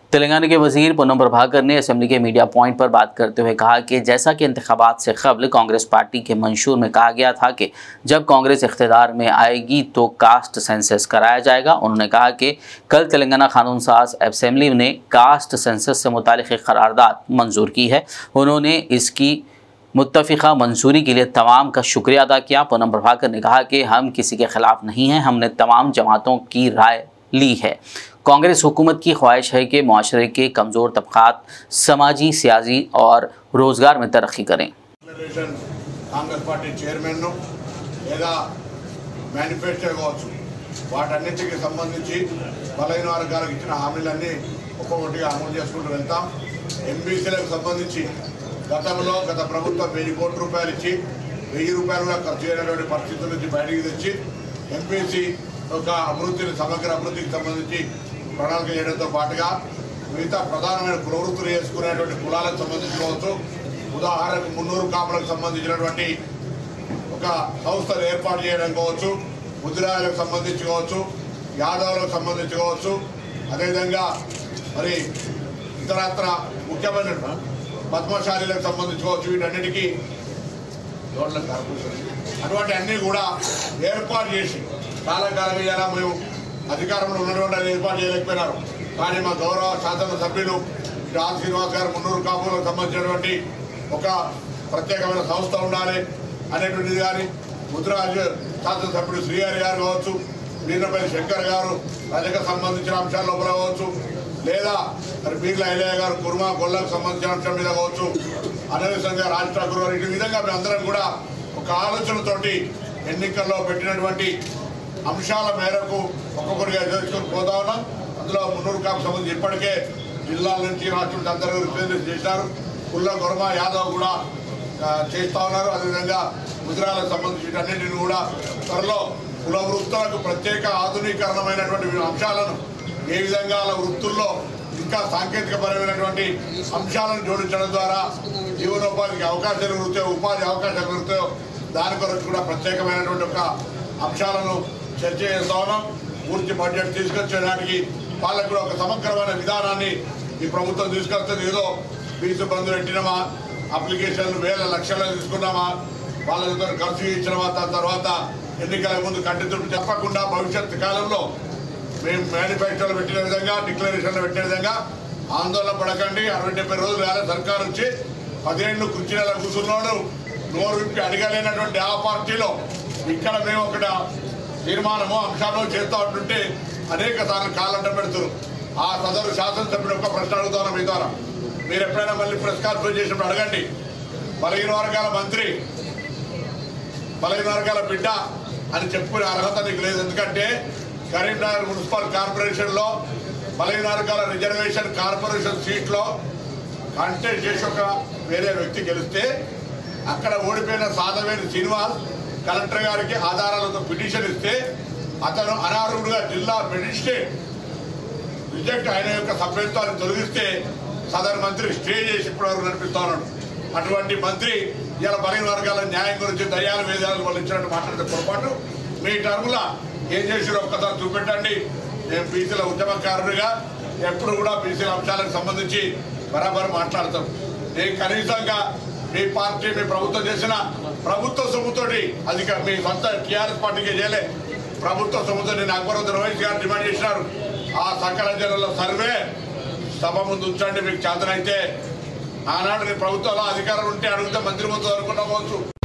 तेलंगाना के वजीर पूनम प्रभाकर ने असेंबली के मीडिया पॉइंट पर बात करते हुए कहा कि जैसा कि इंतबात से कबल कांग्रेस पार्टी के मंशूर में कहा गया था कि जब कांग्रेस इख्तदार में आएगी तो कास्ट सेंसस कराया जाएगा उन्होंने कहा कि कल तेलंगाना कानून साज असेंबली ने कास्ट सेंसस से मुतल करारदाद मंजूर की है उन्होंने इसकी मुतफ़ा मंजूरी के लिए तमाम का शुक्रिया अदा किया पूनम प्रभाकर ने कहा कि हम किसी के ख़िलाफ़ नहीं हैं हमने तमाम जमातों की राय ली है कांग्रेस हुकूमत की ख्वाहिश है कि माशरे के कमज़ोर तबक़ात समाजी सियासी और रोज़गार में तरक्की करें డిక్లరేషన్ కాంగ్రెస్ పార్టీ చైర్మన్ లేదా మేనిఫెస్టో కావచ్చు వాటన్నిటికి సంబంధించి బలైన వర్గాలకు ఇచ్చిన హామీలన్నీ ఒక్కొక్కటిగా అమలు చేసుకుంటూ వెళ్తాం ఎంబీసీలకు సంబంధించి గతంలో గత ప్రభుత్వం వెయ్యి కోట్ల రూపాయలు ఇచ్చి వెయ్యి రూపాయలు కూడా ఖర్చు చేయనటువంటి పరిస్థితుల నుంచి బయటికి తెచ్చి ఎంపీసీ ఒక అభివృద్ధిని సమగ్ర అభివృద్ధికి సంబంధించి ప్రణాళిక చేయడంతో పాటుగా మిగతా ప్రధానమైన ప్రవృత్తులు చేసుకునేటువంటి కులాలకు సంబంధించి కావచ్చు ఉదాహరణకు మున్నూరు కాపులకు సంబంధించినటువంటి ఒక సంస్థను ఏర్పాటు చేయడం కావచ్చు ముద్రాలకు సంబంధించి కావచ్చు యాదవులకు సంబంధించి కావచ్చు అదేవిధంగా మరి ఇతరత్ర ముఖ్యమైన పద్మశాలీలకు సంబంధించి కావచ్చు వీటన్నిటికీ రోడ్ల కార్పొరేషన్ అటువంటి అన్ని కూడా ఏర్పాటు చేసి కాలకాలం ఇలా మేము అధికారంలో ఉన్నటువంటి అది ఏర్పాటు చేయలేకపోయినారు కానీ మా గౌరవ శాసనసభ్యులు రాజ్ శ్రీనివాస్ గారు మున్నూరు కాపులకు సంబంధించినటువంటి ఒక ప్రత్యేకమైన సంస్థ ఉండాలి అనేటువంటిది కానీ ముద్రాజ్ శాసనసభ్యుడు శ్రీహరి గారు కావచ్చు వీరపల్లి శంకర్ గారు ప్రజలకు సంబంధించిన అంశాల లోపల కావచ్చు లేదా మరి బీర్ల ఐలయ్య గారు కుర్మా గొల్లకు సంబంధించిన అంశం మీద కావచ్చు అదేవిధంగా రాజ్ ఠాకూర్ గారు ఈ విధంగా మేమందరం కూడా ఒక ఆలోచనతోటి ఎన్నికల్లో పెట్టినటువంటి అంశాల మేరకు ఒక్కొక్కరిగా చేసుకొని పోతా ఉన్నాం అందులో మున్నూరు కాపు సంబంధించి ఇప్పటికే జిల్లాల నుంచి రాష్ట్రం నుంచి అందరూ రిప్రజెంట్ చేశారు కుల్ల గొరమ యాదవ్ కూడా ఆ, చేస్తా ఉన్నారు అదేవిధంగా గుజరాలకు సంబంధించిన అన్నింటిని కూడా త్వరలో కుల వృత్తులకు ప్రత్యేక ఆధునీకరణమైనటువంటి అంశాలను ఏ విధంగా వాళ్ళ వృత్తుల్లో ఇంకా సాంకేతికపరమైనటువంటి అంశాలను జోడించడం ద్వారా జీవనోపాధికి అవకాశాలు పెరుగుతాయో ఉపాధి అవకాశాలు పెరుగుతాయో దాని కొరకు కూడా ప్రత్యేకమైనటువంటి ఒక అంశాలను చర్చ చేస్తా ఉన్నాం పూర్తి బడ్జెట్ తీసుకొచ్చేదానికి వాళ్ళకు కూడా ఒక సమగ్రమైన విధానాన్ని ఈ ప్రభుత్వం తీసుకొస్తుంది ఏదో ఫీజు బంధులు పెట్టినామా అప్లికేషన్లు వేల లక్షలు తీసుకున్నామా వాళ్ళ దగ్గర ఖర్చు ఇచ్చినామా దాని తర్వాత ఎన్నికల ముందు కంటితుడు చెప్పకుండా భవిష్యత్ కాలంలో మేము మేనిఫెస్టోలో పెట్టిన విధంగా డిక్లరేషన్లో పెట్టిన విధంగా ఆందోళన పడకండి అరవై డెబ్బై రోజులు వేల సర్కారు వచ్చి పదిహేను కుర్చీలలో కూర్చున్నాడు నోరు విప్పి అడగలేనటువంటి ఆ పార్టీలో ఇక్కడ మేము ఒకటి తీర్మానము అంశాలు చేస్తూ ఉంటుంటే అనేక సార్లు కాలంట పెడుతున్నారు ఆ సదరు శాసనసభ్యుడు ఒక ప్రశ్న అడుగుతాను మీ ద్వారా మీరు ఎప్పుడైనా మళ్ళీ ప్రెస్ కాన్ఫరెన్స్ చేసినప్పుడు అడగండి బలహీన వర్గాల మంత్రి బలహీన వర్గాల బిడ్డ అని చెప్పుకునే అర్హత నీకు లేదు ఎందుకంటే కరీంనగర్ మున్సిపల్ కార్పొరేషన్ లో బలహీన వర్గాల రిజర్వేషన్ కార్పొరేషన్ సీట్ లో కంటెస్ట్ చేసి ఒక వేరే వ్యక్తి గెలిస్తే అక్కడ ఓడిపోయిన సాధవేని శ్రీనివాస్ కలెక్టర్ గారికి ఆధారాలతో పిటిషన్ ఇస్తే అతను అనార్హుడుగా జిల్లా మెజిస్ట్రేట్ రిజెక్ట్ ఆయన యొక్క సభ్యత్వాన్ని తొలగిస్తే సదరు మంత్రి స్టే చేసి ఇప్పటివరకు నడిపిస్తా ఉన్నాడు అటువంటి మంత్రి ఇలా బలహీన వర్గాల న్యాయం గురించి దయాలు వేదాలు వాళ్ళు ఇచ్చినట్టు మాట్లాడితే పొరపాటు మీ టర్ముల ఏం చేసిరో ఒక్కసారి చూపెట్టండి నేను బీసీల ఉద్యమకారుడిగా ఎప్పుడు కూడా బీసీల అంశాలకు సంబంధించి బరాబర్ మాట్లాడతాం నేను కనీసంగా మీ పార్టీ మీ ప్రభుత్వం చేసిన ప్రభుత్వ సొమ్ముతోటి అధిక మీ సొంత టీఆర్ఎస్ పార్టీకి చేయలే ప్రభుత్వ సొమ్ముతో నేను అక్బరుద్దీన్ రమేష్ గారు డిమాండ్ చేసినారు ఆ సకల జిల్లాల సర్వే సభ ముందు ఉంచండి మీకు చేతనైతే ఆనాడు నీ ప్రభుత్వంలో అధికారం ఉంటే అడిగితే మంత్రి మంత్రులు అనుకున్నా పోవచ్చు